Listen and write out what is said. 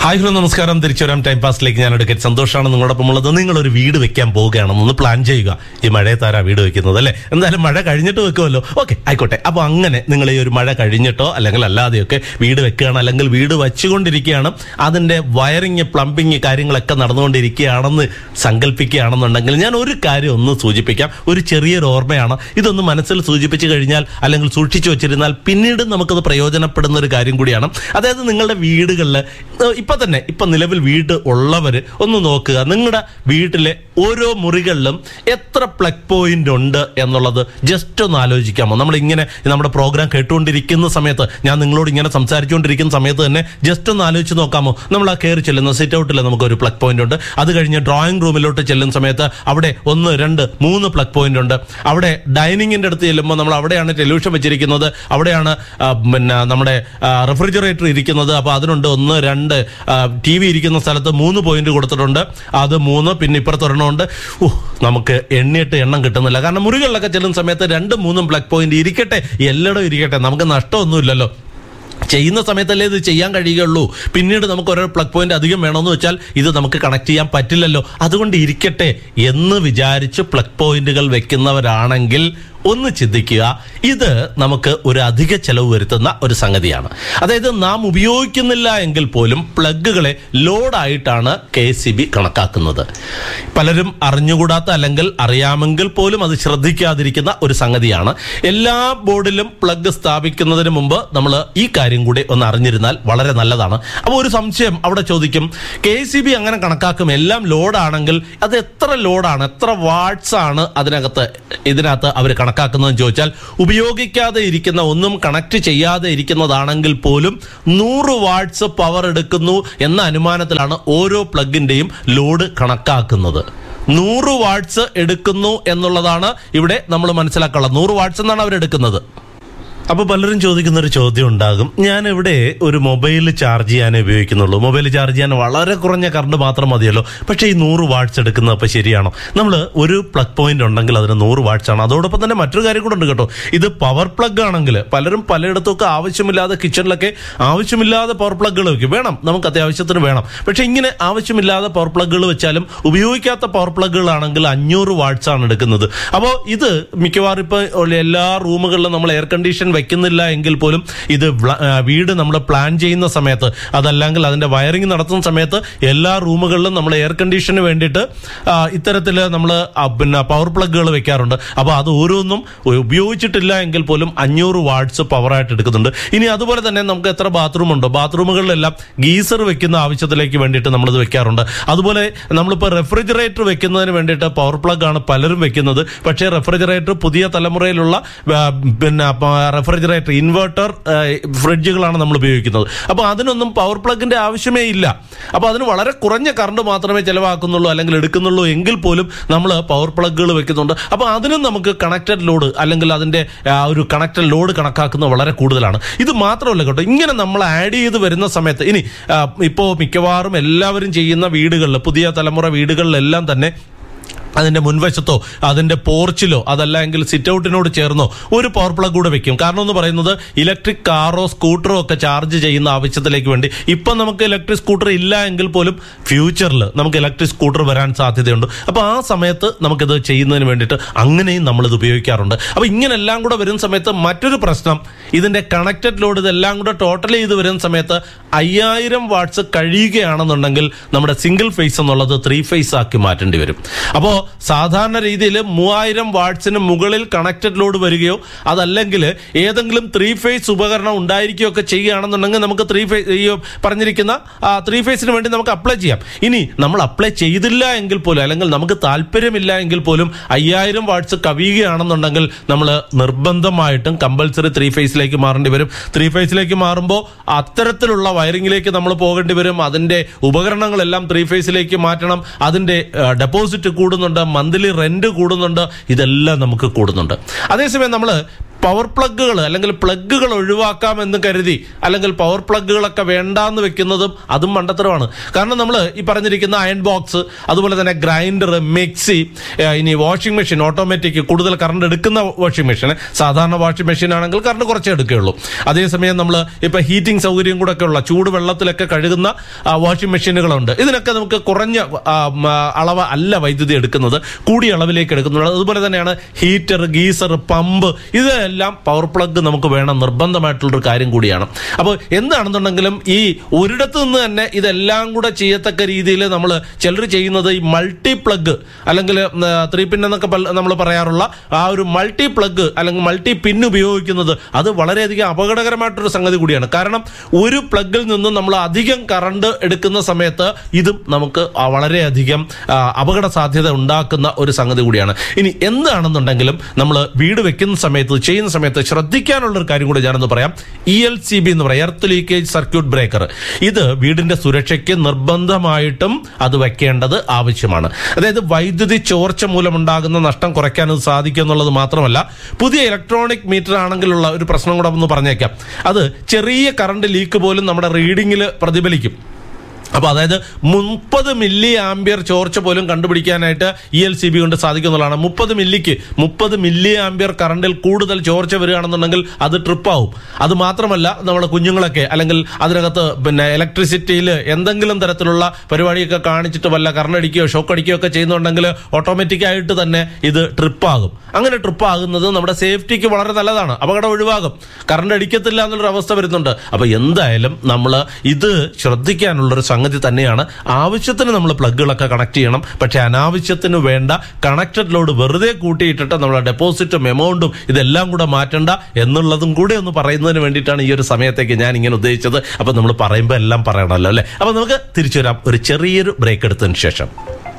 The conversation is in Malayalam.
ഹായ് ഹലോ നമസ്കാരം തിരിച്ചു വരാം ടൈം പാസിലേക്ക് ഞാൻ എടുക്കാൻ സന്തോഷമാണ് നിങ്ങളോടൊപ്പം ഉള്ളത് നിങ്ങൾ ഒരു വീട് വെക്കാൻ പോവുകയാണെന്ന് ഒന്ന് പ്ലാൻ ചെയ്യുക ഈ മഴയത്താരാ വീട് വെക്കുന്നത് അല്ലേ എന്തായാലും മഴ കഴിഞ്ഞിട്ട് വെക്കുമല്ലോ ഓക്കെ ആയിക്കോട്ടെ അപ്പൊ അങ്ങനെ നിങ്ങൾ ഈ ഒരു മഴ കഴിഞ്ഞിട്ടോ അല്ലെങ്കിൽ അല്ലാതെയൊക്കെ വീട് വെക്കുകയാണ് അല്ലെങ്കിൽ വീട് വെച്ചുകൊണ്ടിരിക്കുകയാണ് അതിന്റെ വയറിങ് പ്ലംബിങ് കാര്യങ്ങളൊക്കെ നടന്നുകൊണ്ടിരിക്കുകയാണെന്ന് സങ്കല്പിക്കുകയാണെന്നുണ്ടെങ്കിൽ ഞാൻ ഒരു കാര്യം ഒന്ന് സൂചിപ്പിക്കാം ഒരു ചെറിയൊരു ഓർമ്മയാണ് ഇതൊന്ന് മനസ്സിൽ സൂചിപ്പിച്ചു കഴിഞ്ഞാൽ അല്ലെങ്കിൽ സൂക്ഷിച്ചു വെച്ചിരുന്നാൽ പിന്നീട് നമുക്കത് പ്രയോജനപ്പെടുന്ന ഒരു കാര്യം കൂടിയാണ് അതായത് നിങ്ങളുടെ വീടുകളിൽ ഇപ്പൊ തന്നെ ഇപ്പൊ നിലവിൽ വീട് ഉള്ളവര് ഒന്ന് നോക്കുക നിങ്ങളുടെ വീട്ടിലെ ഓരോ മുറികളിലും എത്ര പ്ലഗ് പോയിന്റ് ഉണ്ട് എന്നുള്ളത് ജസ്റ്റ് ഒന്ന് ആലോചിക്കാമോ നമ്മൾ ഇങ്ങനെ നമ്മുടെ പ്രോഗ്രാം കേട്ടുകൊണ്ടിരിക്കുന്ന സമയത്ത് ഞാൻ നിങ്ങളോട് ഇങ്ങനെ സംസാരിച്ചുകൊണ്ടിരിക്കുന്ന സമയത്ത് തന്നെ ജസ്റ്റ് ഒന്ന് ആലോചിച്ച് നോക്കാമോ നമ്മൾ ആ കയറി ചെല്ലുന്ന സിറ്റ് ഔട്ടിൽ നമുക്ക് ഒരു പ്ലഗ് പോയിന്റ് ഉണ്ട് അത് കഴിഞ്ഞ് ഡ്രോയിങ് റൂമിലോട്ട് ചെല്ലുന്ന സമയത്ത് അവിടെ ഒന്ന് രണ്ട് മൂന്ന് പ്ലഗ് പോയിന്റ് ഉണ്ട് അവിടെ ഡൈനിങ്ങിന്റെ അടുത്ത് ചെല്ലുമ്പോൾ നമ്മൾ അവിടെയാണ് ടെലിവിഷൻ വെച്ചിരിക്കുന്നത് അവിടെയാണ് ആ, പിന്നെ നമ്മുടെ റെഫ്രിജറേറ്റർ ഇരിക്കുന്നത് അപ്പോൾ അതിനുണ്ട് ഒന്ന് രണ്ട് ടി വി ഇരിക്കുന്ന സ്ഥലത്ത് മൂന്ന് പോയിന്റ് കൊടുത്തിട്ടുണ്ട് അത് മൂന്ന് പിന്നെ ഇപ്പുറത്ത് ഒരെണ്ണമുണ്ട് ഓ നമുക്ക് എണ്ണിയിട്ട് എണ്ണം കിട്ടുന്നില്ല കാരണം മുറികളിലൊക്കെ ചെല്ലുന്ന സമയത്ത് രണ്ടും മൂന്നും പ്ലഗ് പോയിന്റ് ഇരിക്കട്ടെ എല്ലായിടും ഇരിക്കട്ടെ നമുക്ക് നഷ്ടമൊന്നുമില്ലല്ലോ ചെയ്യുന്ന സമയത്തല്ലേ ഇത് ചെയ്യാൻ കഴിയുകയുള്ളൂ പിന്നീട് നമുക്ക് ഓരോ പ്ലഗ് പോയിന്റ് അധികം വേണമെന്ന് വെച്ചാൽ ഇത് നമുക്ക് കണക്ട് ചെയ്യാൻ പറ്റില്ലല്ലോ അതുകൊണ്ട് ഇരിക്കട്ടെ എന്ന് വിചാരിച്ച് പ്ലഗ് പോയിന്റുകൾ വെക്കുന്നവരാണെങ്കിൽ ഒന്ന് ചിന്തിക്കുക ഇത് നമുക്ക് ഒരു അധിക ചെലവ് വരുത്തുന്ന ഒരു സംഗതിയാണ് അതായത് നാം ഉപയോഗിക്കുന്നില്ല എങ്കിൽ പോലും പ്ലഗുകളെ ലോഡായിട്ടാണ് കെ സി ബി കണക്കാക്കുന്നത് പലരും അറിഞ്ഞുകൂടാത്ത അല്ലെങ്കിൽ അറിയാമെങ്കിൽ പോലും അത് ശ്രദ്ധിക്കാതിരിക്കുന്ന ഒരു സംഗതിയാണ് എല്ലാ ബോർഡിലും പ്ലഗ് സ്ഥാപിക്കുന്നതിന് മുമ്പ് നമ്മൾ ഈ കാര്യം കൂടി ഒന്ന് അറിഞ്ഞിരുന്നാൽ വളരെ നല്ലതാണ് അപ്പോൾ ഒരു സംശയം അവിടെ ചോദിക്കും കെ സി ബി അങ്ങനെ കണക്കാക്കും എല്ലാം ലോഡാണെങ്കിൽ അത് എത്ര ലോഡാണ് എത്ര വാട്ട്സ് ആണ് അതിനകത്ത് ഇതിനകത്ത് അവർ കണക്കാക്കുന്നതെന്ന് ചോദിച്ചാൽ ഉപയോഗിക്കാതെ ഇരിക്കുന്ന ഒന്നും കണക്ട് ചെയ്യാതെ ഇരിക്കുന്നതാണെങ്കിൽ പോലും നൂറ് വാട്ട്സ് പവർ എടുക്കുന്നു എന്ന അനുമാനത്തിലാണ് ഓരോ പ്ലഗിന്റെയും ലോഡ് കണക്കാക്കുന്നത് നൂറ് വാട്ട്സ് എടുക്കുന്നു എന്നുള്ളതാണ് ഇവിടെ നമ്മൾ മനസ്സിലാക്കാനുള്ളത് നൂറ് വാട്ട്സ് എന്നാണ് അവരെടുക്കുന്നത് അപ്പൊ പലരും ചോദിക്കുന്ന ഒരു ചോദ്യം ഉണ്ടാകും ഞാൻ ഇവിടെ ഒരു മൊബൈൽ ചാർജ് ചെയ്യാനേ ഉപയോഗിക്കുന്നുള്ളൂ മൊബൈൽ ചാർജ് ചെയ്യാൻ വളരെ കുറഞ്ഞ കറണ്ട് മാത്രം മതിയല്ലോ പക്ഷേ ഈ നൂറ് വാട്ട്സ് എടുക്കുന്നത് അപ്പൊ ശരിയാണോ നമ്മൾ ഒരു പ്ലഗ് പോയിന്റ് ഉണ്ടെങ്കിൽ അതിന് നൂറ് വാട്ട്സ് ആണ് അതോടൊപ്പം തന്നെ മറ്റൊരു കാര്യം കൂടെ ഉണ്ട് കേട്ടോ ഇത് പവർ പ്ലഗ് ആണെങ്കിൽ പലരും പലയിടത്തൊക്കെ ആവശ്യമില്ലാതെ കിച്ചണിലൊക്കെ ആവശ്യമില്ലാതെ പവർ പ്ലഗുകൾ വെക്കും വേണം നമുക്ക് അത്യാവശ്യത്തിന് വേണം പക്ഷെ ഇങ്ങനെ ആവശ്യമില്ലാതെ പവർ പ്ലഗുകൾ വെച്ചാലും ഉപയോഗിക്കാത്ത പവർ പ്ലഗുകളാണെങ്കിൽ അഞ്ഞൂറ് വാട്ട്സ് ആണ് എടുക്കുന്നത് അപ്പോൾ ഇത് മിക്കവാറും ഇപ്പോൾ ഉള്ള എല്ലാ റൂമുകളിലും നമ്മൾ എയർ കണ്ടീഷൻ വെക്കുന്നില്ല എങ്കിൽ പോലും ഇത് വ്ള- ആ, വീട് നമ്മൾ പ്ലാൻ ചെയ്യുന്ന സമയത്ത് അതല്ലെങ്കിൽ അതിന്റെ വയറിംഗ് നടത്തുന്ന സമയത്ത് എല്ലാ റൂമുകളിലും നമ്മൾ എയർ കണ്ടീഷന് വേണ്ടിയിട്ട് ആ, ഇത്തരത്തില് നമ്മൾ പിന്നെ പവർ പ്ലഗുകൾ വെക്കാറുണ്ട് അപ്പോൾ അത് ഓരോന്നും ഉപയോഗിച്ചിട്ടില്ല എങ്കിൽ പോലും അഞ്ഞൂറ് വാട്ട്സ് പവറായിട്ട് എടുക്കുന്നുണ്ട് ഇനി അതുപോലെ തന്നെ നമുക്ക് എത്ര ബാത്റൂം ഉണ്ടോ ബാത്റൂമുകളിലെല്ലാം ഗീസർ വെക്കുന്ന ആവശ്യത്തിലേക്ക് വേണ്ടിയിട്ട് നമ്മളിത് വെക്കാറുണ്ട് അതുപോലെ നമ്മളിപ്പോൾ റെഫ്രിജറേറ്റർ വെക്കുന്നതിന് വേണ്ടിയിട്ട് പവർ പ്ലഗ് ആണ് പലരും വെക്കുന്നത് പക്ഷേ റെഫ്രിജറേറ്റർ പുതിയ തലമുറയിലുള്ള ആ, പിന്നെ റെഫ്രിജറേറ്റർ ഇൻവെർട്ടർ ഫ്രിഡ്ജുകളാണ് നമ്മൾ ഉപയോഗിക്കുന്നത് അപ്പോൾ അതിനൊന്നും പവർ പ്ലഗിന്റെ ആവശ്യമേ ഇല്ല അപ്പോൾ അതിന് വളരെ കുറഞ്ഞ കറണ്ട് മാത്രമേ ചിലവാക്കുന്നുള്ളൂ അല്ലെങ്കിൽ എടുക്കുന്നുള്ളൂ എങ്കിൽ പോലും നമ്മൾ പവർ പ്ലഗുകൾ വെക്കുന്നുണ്ട് അപ്പോൾ അതിനും നമുക്ക് കണക്റ്റഡ് ലോഡ് അല്ലെങ്കിൽ അതിന്റെ ആ, ഒരു കണക്റ്റഡ് ലോഡ് കണക്കാക്കുന്നത് വളരെ കൂടുതലാണ് ഇത് മാത്രമല്ല കേട്ടോ ഇങ്ങനെ നമ്മൾ ആഡ് ചെയ്ത് വരുന്ന സമയത്ത് ഇനി ആ, ഇപ്പോൾ മിക്കവാറും എല്ലാവരും ചെയ്യുന്ന വീടുകളിൽ പുതിയ തലമുറ വീടുകളിലെല്ലാം തന്നെ അതിന്റെ മുൻവശത്തോ അതിന്റെ പോർച്ചിലോ അതല്ലെങ്കിൽ സിറ്റ് ഔട്ടിനോട് ചേർന്നോ ഒരു പവർ പ്ലഗ് കൂടെ വെക്കും കാരണം എന്ന് പറയുന്നത് ഇലക്ട്രിക് കാറോ സ്കൂട്ടറോ ഒക്കെ ചാർജ് ചെയ്യുന്ന ആവശ്യത്തിലേക്ക് വേണ്ടി ഇപ്പം നമുക്ക് ഇലക്ട്രിക് സ്കൂട്ടർ ഇല്ല എങ്കിൽ പോലും ഫ്യൂച്ചറിൽ നമുക്ക് ഇലക്ട്രിക് സ്കൂട്ടർ വരാൻ സാധ്യതയുണ്ട് അപ്പോൾ ആ സമയത്ത് നമുക്കിത് ചെയ്യുന്നതിന് വേണ്ടിയിട്ട് അങ്ങനെയും നമ്മളിത് ഉപയോഗിക്കാറുണ്ട് അപ്പോൾ ഇങ്ങനെ എല്ലാം കൂടെ വരുന്ന സമയത്ത് മറ്റൊരു പ്രശ്നം ഇതിന്റെ കണക്റ്റഡ് ലോഡ് ഇതെല്ലാം കൂടെ ടോട്ടൽ ചെയ്ത് വരുന്ന സമയത്ത് അയ്യായിരം വാട്ട്സ് കഴിയുകയാണെന്നുണ്ടെങ്കിൽ നമ്മുടെ സിംഗിൾ ഫേസ് എന്നുള്ളത് ത്രീ ഫേസ് ആക്കി മാറ്റേണ്ടി വരും അപ്പോൾ സാധാരണ രീതിയിൽ മൂവായിരം വാട്ട്സിന് മുകളിൽ കണക്റ്റഡ് ലോഡ് വരികയോ അതല്ലെങ്കിൽ ഏതെങ്കിലും ത്രീ ഫേസ് ഉപകരണം ഉണ്ടായിരിക്കുകയോ ഒക്കെ ചെയ്യുകയാണെന്നുണ്ടെങ്കിൽ നമുക്ക് ത്രീ ഫേസ് ഈ പറഞ്ഞിരിക്കുന്ന ത്രീ ഫേസിന് വേണ്ടി നമുക്ക് അപ്ലൈ ചെയ്യാം ഇനി നമ്മൾ അപ്ലൈ ചെയ്തില്ല എങ്കിൽ പോലും അല്ലെങ്കിൽ നമുക്ക് താല്പര്യമില്ല എങ്കിൽ പോലും അയ്യായിരം വാട്ട്സ് കവിയുകയാണെന്നുണ്ടെങ്കിൽ നമ്മൾ നിർബന്ധമായിട്ടും കമ്പൽസറി ത്രീ ഫേസിലേക്ക് മാറേണ്ടി വരും ത്രീ ഫേസിലേക്ക് മാറുമ്പോൾ അത്തരത്തിലുള്ള വയറിങ്ങിലേക്ക് നമ്മൾ പോകേണ്ടി വരും അതിന്റെ ഉപകരണങ്ങളെല്ലാം ത്രീ ഫേസിലേക്ക് മാറ്റണം അതിന്റെ ഡെപ്പോസിറ്റ് കൂടുന്നുണ്ട് മന്ത്ലി റെന്റ് കൂടുന്നുണ്ട് ഇതെല്ലാം നമുക്ക് കൂടുന്നുണ്ട് അതേസമയം നമ്മൾ പവർ പ്ലഗുകൾ അല്ലെങ്കിൽ പ്ലഗുകൾ ഒഴിവാക്കാമെന്ന് കരുതി അല്ലെങ്കിൽ പവർ പ്ലഗുകളൊക്കെ വേണ്ടാന്ന് വെക്കുന്നതും അതും മണ്ടത്തരമാണ് കാരണം നമ്മൾ ഈ പറഞ്ഞിരിക്കുന്ന അയൺ ബോക്സ് അതുപോലെ തന്നെ ഗ്രൈൻഡർ മിക്സി ഏഹ് ഇനി വാഷിംഗ് മെഷീൻ ഓട്ടോമാറ്റിക് കൂടുതൽ കറണ്ട് എടുക്കുന്ന വാഷിംഗ് മെഷീൻ സാധാരണ വാഷിംഗ് മെഷീൻ ആണെങ്കിൽ കറണ്ട് കുറച്ചേ എടുക്കുകയുള്ളൂ അതേസമയം നമ്മൾ ഇപ്പൊ ഹീറ്റിംഗ് സൗകര്യം കൂടെ ഒക്കെ ഉള്ള ചൂട് വെള്ളത്തിലൊക്കെ കഴുകുന്ന ആ, വാഷിംഗ് മെഷീനുകളുണ്ട് ഇതിനൊക്കെ നമുക്ക് കുറഞ്ഞ ആ, മ, അളവ് അല്ല വൈദ്യുതി എടുക്കുന്നത് കൂടിയ അളവിലേക്ക് എടുക്കുന്നുള്ളത് അതുപോലെ തന്നെയാണ് ഹീറ്റർ ഗീസർ പമ്പ് ഇതെല്ലാം പവർ പ്ലഗ് നമുക്ക് വേണം നിർബന്ധമായിട്ടുള്ളൊരു കാര്യം കൂടിയാണ് അപ്പോൾ എന്താണെന്നുണ്ടെങ്കിലും ഈ ഒരിടത്ത് നിന്ന് തന്നെ ഇതെല്ലാം കൂടെ ചെയ്യത്തക്ക രീതിയിൽ നമ്മൾ ചിലർ ചെയ്യുന്നത് ഈ മൾട്ടി പ്ലഗ് അല്ലെങ്കിൽ ത്രീ പിൻ എന്നൊക്കെ നമ്മൾ പറയാറുള്ള ആ ഒരു മൾട്ടി പ്ലഗ് അല്ലെങ്കിൽ മൾട്ടി പിൻ ഉപയോഗിക്കുന്നത് അത് വളരെയധികം അപകടകരമായിട്ടൊരു സംഗതി കൂടിയാണ് കാരണം ഒരു പ്ലഗിൽ നിന്നും നമ്മൾ അധികം കറണ്ട് എടുക്കുന്ന സമയത്ത് ഇതും നമുക്ക് ആ വളരെയധികം ആ, അപകട സാധ്യത ഉണ്ടാക്കുന്ന ഒരു സംഗതി കൂടിയാണ് ഇനി എന്താണെന്നുണ്ടെങ്കിലും നമ്മൾ വീട് വെക്കുന്ന സമയത്ത് ചെയ്യുന്ന സമയത്ത് ശ്രദ്ധിക്കാനുള്ള ഒരു കാര്യം കൂടി ഞാനൊന്ന് പറയാം ഇ എൽ സി ബി എന്ന് പറയാം എർത്ത് ലീക്കേജ് സർക്യൂട്ട് ബ്രേക്കർ ഇത് വീടിന്റെ സുരക്ഷയ്ക്ക് നിർബന്ധമായിട്ടും അത് വെക്കേണ്ടത് ആവശ്യമാണ് അതായത് വൈദ്യുതി ചോർച്ച മൂലമുണ്ടാകുന്ന നഷ്ടം കുറയ്ക്കാൻ ഇത് സാധിക്കും എന്നുള്ളത് മാത്രമല്ല പുതിയ ഇലക്ട്രോണിക് മീറ്റർ ആണെങ്കിലുള്ള ഒരു പ്രശ്നം കൂടെ ഒന്ന് പറഞ്ഞേക്കാം അത് ചെറിയ കറണ്ട് ലീക്ക് പോലും നമ്മുടെ റീഡിങ്ങിൽ പ്രതിഫലിക്കും അപ്പൊ അതായത് മുപ്പത് മില്ലി ആംബിയർ ചോർച്ച പോലും കണ്ടുപിടിക്കാനായിട്ട് ഇ എൽ സി ബി കൊണ്ട് സാധിക്കുന്നുള്ളതാണ് മുപ്പത് മില്ലിക്ക് മുപ്പത് മില്ലി ആംബിയർ കറണ്ടിൽ കൂടുതൽ ചോർച്ച വരികയാണെന്നുണ്ടെങ്കിൽ അത് ട്രിപ്പാവും അത് മാത്രമല്ല നമ്മുടെ കുഞ്ഞുങ്ങളൊക്കെ അല്ലെങ്കിൽ അതിനകത്ത് പിന്നെ ഇലക്ട്രിസിറ്റിയിൽ എന്തെങ്കിലും തരത്തിലുള്ള പരിപാടിയൊക്കെ കാണിച്ചിട്ട് വല്ല കറണ്ട് അടിക്കുകയോ ഷോക്ക് അടിക്കുകയോ ഒക്കെ ചെയ്യുന്നുണ്ടെങ്കിൽ ഓട്ടോമാറ്റിക് ആയിട്ട് തന്നെ ഇത് ട്രിപ്പാകും അങ്ങനെ ട്രിപ്പാകുന്നത് നമ്മുടെ സേഫ്റ്റിക്ക് വളരെ നല്ലതാണ് അപകടം ഒഴിവാകും കറണ്ട് അടിക്കത്തില്ല എന്നുള്ളൊരു അവസ്ഥ വരുന്നുണ്ട് അപ്പൊ എന്തായാലും നമ്മൾ ഇത് ശ്രദ്ധിക്കാനുള്ളൊരു സംഗതി തന്നെയാണ് ആവശ്യത്തിന് നമ്മൾ പ്ലഗുകളൊക്കെ കണക്ട് ചെയ്യണം പക്ഷെ അനാവശ്യത്തിന് വേണ്ട കണക്റ്റഡ് ലോഡ് വെറുതെ കൂട്ടിയിട്ടിട്ട് നമ്മളെ ഡെപ്പോസിറ്റും എമൗണ്ടും ഇതെല്ലാം കൂടെ മാറ്റണ്ട എന്നുള്ളതും കൂടെ ഒന്ന് പറയുന്നതിന് വേണ്ടിയിട്ടാണ് ഈ ഒരു സമയത്തേക്ക് ഞാൻ ഇങ്ങനെ ഉദ്ദേശിച്ചത് അപ്പൊ നമ്മൾ പറയുമ്പോൾ എല്ലാം പറയണമല്ലോ അല്ലെ അപ്പൊ നമുക്ക് തിരിച്ചു വരാം ഒരു ചെറിയൊരു ബ്രേക്ക് എടുത്തതിന് ശേഷം